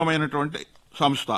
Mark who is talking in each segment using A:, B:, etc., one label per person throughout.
A: మైనటువంటి సంస్థ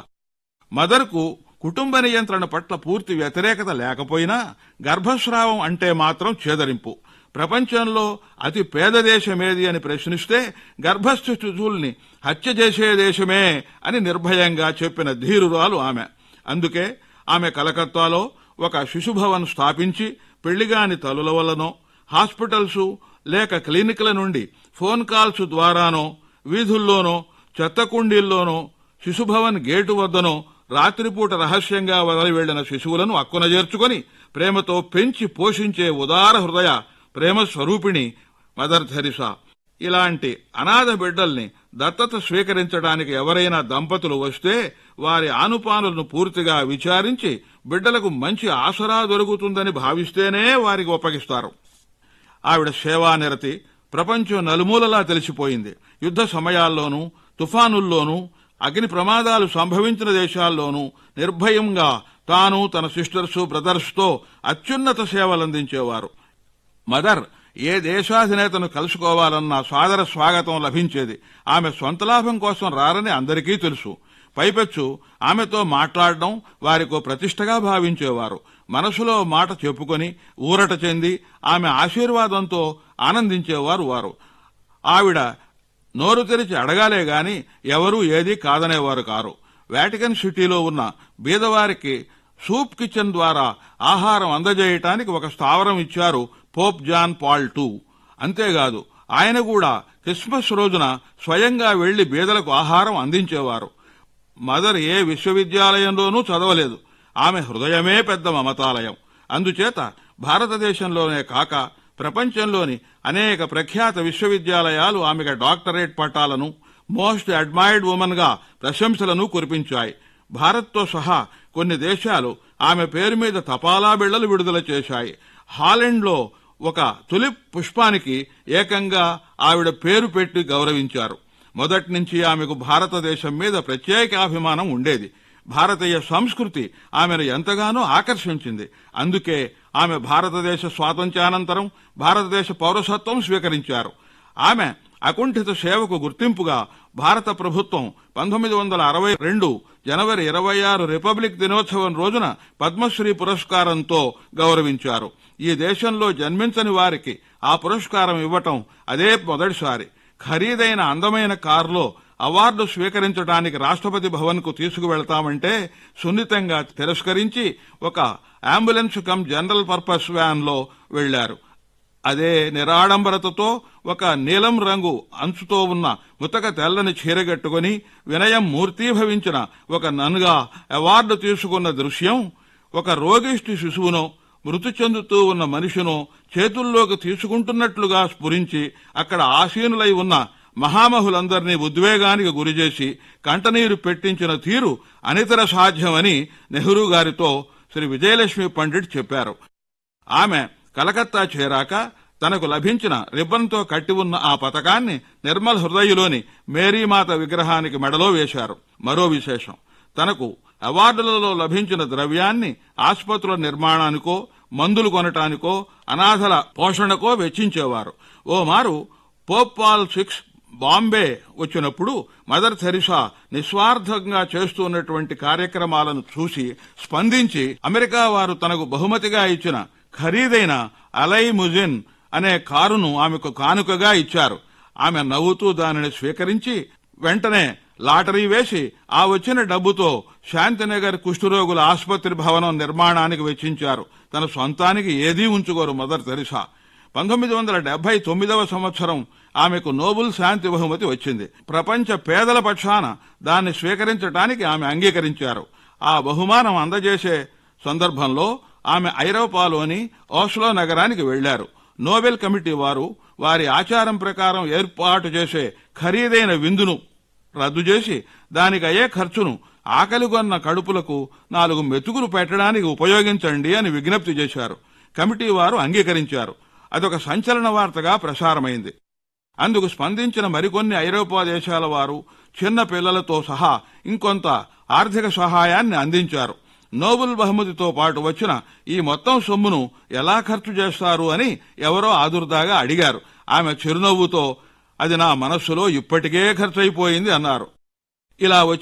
A: మదర్కు కుటుంబ నియంత్రణ పట్ల పూర్తి వ్యతిరేకత లేకపోయినా గర్భస్రావం అంటే మాత్రం చేదరింపు ప్రపంచంలో అతి పేద దేశమేది అని ప్రశ్నిస్తే గర్భస్థ శిశువుల్ని హత్య చేసే దేశమే అని నిర్భయంగా చెప్పిన ధీరురాలు ఆమె అందుకే ఆమె కలకత్తాలో ఒక శిశుభవన్ స్థాపించి పెళ్లిగాని తల్లుల వల్లనో హాస్పిటల్సు లేక క్లినిక్ల నుండి ఫోన్ కాల్స్ ద్వారానో వీధుల్లోనో చెత్త కుండీల్లోనో శిశుభవన్ గేటు వద్దనో రాత్రిపూట రహస్యంగా వదిలి వెళ్లిన శిశువులను అక్కున చేర్చుకొని ప్రేమతో పెంచి పోషించే ఉదార హృదయ ప్రేమ స్వరూపిణి మదర్ థెరిసా ఇలాంటి అనాథ బిడ్డల్ని దత్తత స్వీకరించడానికి ఎవరైనా దంపతులు వస్తే వారి ఆనుపానులను పూర్తిగా విచారించి బిడ్డలకు మంచి ఆసరా దొరుకుతుందని భావిస్తేనే వారికి ఒప్పగిస్తారు ఆవిడ సేవానిరతి ప్రపంచం నలుమూలలా తెలిసిపోయింది యుద్ధ సమయాల్లోనూ తుఫానుల్లోనూ అగ్ని ప్రమాదాలు సంభవించిన దేశాల్లోనూ నిర్భయంగా తాను తన సిస్టర్స్ బ్రదర్స్తో అత్యున్నత సేవలందించేవారు మదర్ ఏ దేశాధినేతను కలుసుకోవాలన్నా సాదర స్వాగతం లభించేది ఆమె సొంత లాభం కోసం రారని అందరికీ తెలుసు పైపెచ్చు ఆమెతో మాట్లాడడం వారికో ప్రతిష్టగా భావించేవారు మనసులో మాట చెప్పుకొని ఊరట చెంది ఆమె ఆశీర్వాదంతో ఆనందించేవారు వారు ఆవిడ నోరు తెరిచి అడగాలే గాని ఎవరూ ఏదీ కాదనేవారు కారు వాటికన్ సిటీలో ఉన్న బీదవారికి సూప్ కిచెన్ ద్వారా ఆహారం అందజేయటానికి ఒక స్థావరం ఇచ్చారు పోప్ జాన్ పాల్ టూ అంతేకాదు ఆయన కూడా క్రిస్మస్ రోజున స్వయంగా వెళ్లి బీదలకు ఆహారం అందించేవారు మదర్ ఏ విశ్వవిద్యాలయంలోనూ చదవలేదు ఆమె హృదయమే పెద్ద మమతాలయం అందుచేత భారతదేశంలోనే కాక ప్రపంచంలోని అనేక ప్రఖ్యాత విశ్వవిద్యాలయాలు ఆమెకు డాక్టరేట్ పట్టాలను మోస్ట్ అడ్మైర్డ్ ఉమెన్ గా ప్రశంసలను కురిపించాయి భారత్తో సహా కొన్ని దేశాలు ఆమె పేరు మీద తపాలా బిళ్లలు విడుదల చేశాయి హాలెండ్లో ఒక తులిప్ పుష్పానికి ఏకంగా ఆవిడ పేరు పెట్టి గౌరవించారు మొదటి నుంచి ఆమెకు భారతదేశం మీద ప్రత్యేక అభిమానం ఉండేది భారతీయ సంస్కృతి ఆమెను ఎంతగానో ఆకర్షించింది అందుకే ఆమె భారతదేశ స్వాతంత్ర్యానంతరం భారతదేశ పౌరసత్వం స్వీకరించారు ఆమె అకుంఠిత సేవకు గుర్తింపుగా భారత ప్రభుత్వం పంతొమ్మిది వందల అరవై రెండు జనవరి ఇరవై ఆరు రిపబ్లిక్ దినోత్సవం రోజున పద్మశ్రీ పురస్కారంతో గౌరవించారు ఈ దేశంలో జన్మించని వారికి ఆ పురస్కారం ఇవ్వటం అదే మొదటిసారి ఖరీదైన అందమైన కారులో అవార్డు స్వీకరించడానికి రాష్ట్రపతి భవన్ కు తీసుకువెళ్తామంటే సున్నితంగా తిరస్కరించి ఒక ambulance cum general purpose van లో వెళ్లారు అదే నిరాడంబరతతో ఒక నీలం రంగు అంచుతో ఉన్న ముతక తెల్లని చీరగట్టుకుని వినయం మూర్తీభవించిన ఒక నన్గా అవార్డు తీసుకున్న దృశ్యం ఒక రోగిష్టి శిశువునో మృతి చెందుతూ ఉన్న మనిషినో చేతుల్లోకి తీసుకుంటున్నట్లుగా స్ఫురించి అక్కడ ఆసీనులై ఉన్న మహామహులందరినీ ఉద్వేగానికి గురిచేసి కంటనీరు పెట్టించిన తీరు అనితర సాధ్యమని నెహ్రూ గారితో శ్రీ విజయలక్ష్మి పండిట్ చెప్పారు ఆమె కలకత్తా చేరాక తనకు లభించిన రిబ్బన్తో కట్టి ఉన్న ఆ పథకాన్ని నిర్మల్ హృదయలోని మేరీమాత విగ్రహానికి మెడలో వేశారు మరో విశేషం తనకు అవార్డులలో లభించిన ద్రవ్యాన్ని ఆసుపత్రుల నిర్మాణానికో మందులు కొనటానికో అనాథల పోషణకో వెచ్చించేవారు ఓ మారు పోప్ పాల్ సిక్స్ బాంబే వచ్చినప్పుడు మదర్ థెరిసా నిస్వార్థంగా చేస్తున్నటువంటి కార్యక్రమాలను చూసి స్పందించి అమెరికా వారు తనకు బహుమతిగా ఇచ్చిన ఖరీదైన అలై ముజిన్ అనే కారును ఆమెకు కానుకగా ఇచ్చారు ఆమె నవ్వుతూ దానిని స్వీకరించి వెంటనే లాటరీ వేసి ఆ వచ్చిన డబ్బుతో శాంతినగర్ కుష్ఠరోగుల ఆసుపత్రి భవనం నిర్మాణానికి వెచ్చించారు తన సొంతానికి ఏదీ ఉంచుకోరు మదర్ తెరిసా పంతొమ్మిది వందల డెబ్బై తొమ్మిదవ సంవత్సరం ఆమెకు నోబుల్ శాంతి బహుమతి వచ్చింది ప్రపంచ పేదల పక్షాన దాన్ని స్వీకరించడానికి ఆమె అంగీకరించారు ఆ బహుమానం అందజేసే సందర్భంలో ఆమె ఐరోపాలోని ఓస్లో నగరానికి వెళ్లారు నోబెల్ కమిటీ వారు వారి ఆచారం ప్రకారం ఏర్పాటు చేసే ఖరీదైన విందును రద్దు చేసి దానికి అయ్యే ఖర్చును ఆకలిగొన్న కడుపులకు నాలుగు మెతుకులు పెట్టడానికి ఉపయోగించండి అని విజ్ఞప్తి చేశారు కమిటీ వారు అంగీకరించారు అదొక సంచలన వార్తగా ప్రసారమైంది అందుకు స్పందించిన మరికొన్ని ఐరోపా దేశాల వారు చిన్న పిల్లలతో సహా ఇంకొంత ఆర్థిక సహాయాన్ని అందించారు నోబెల్ బహుమతితో పాటు వచ్చిన ఈ మొత్తం సొమ్మును ఎలా ఖర్చు చేస్తారు అని ఎవరో ఆదుర్దాగా అడిగారు ఆమె చిరునవ్వుతో అది నా మనస్సులో ఇప్పటికే ఖర్చయిపోయింది అన్నారు ఇలా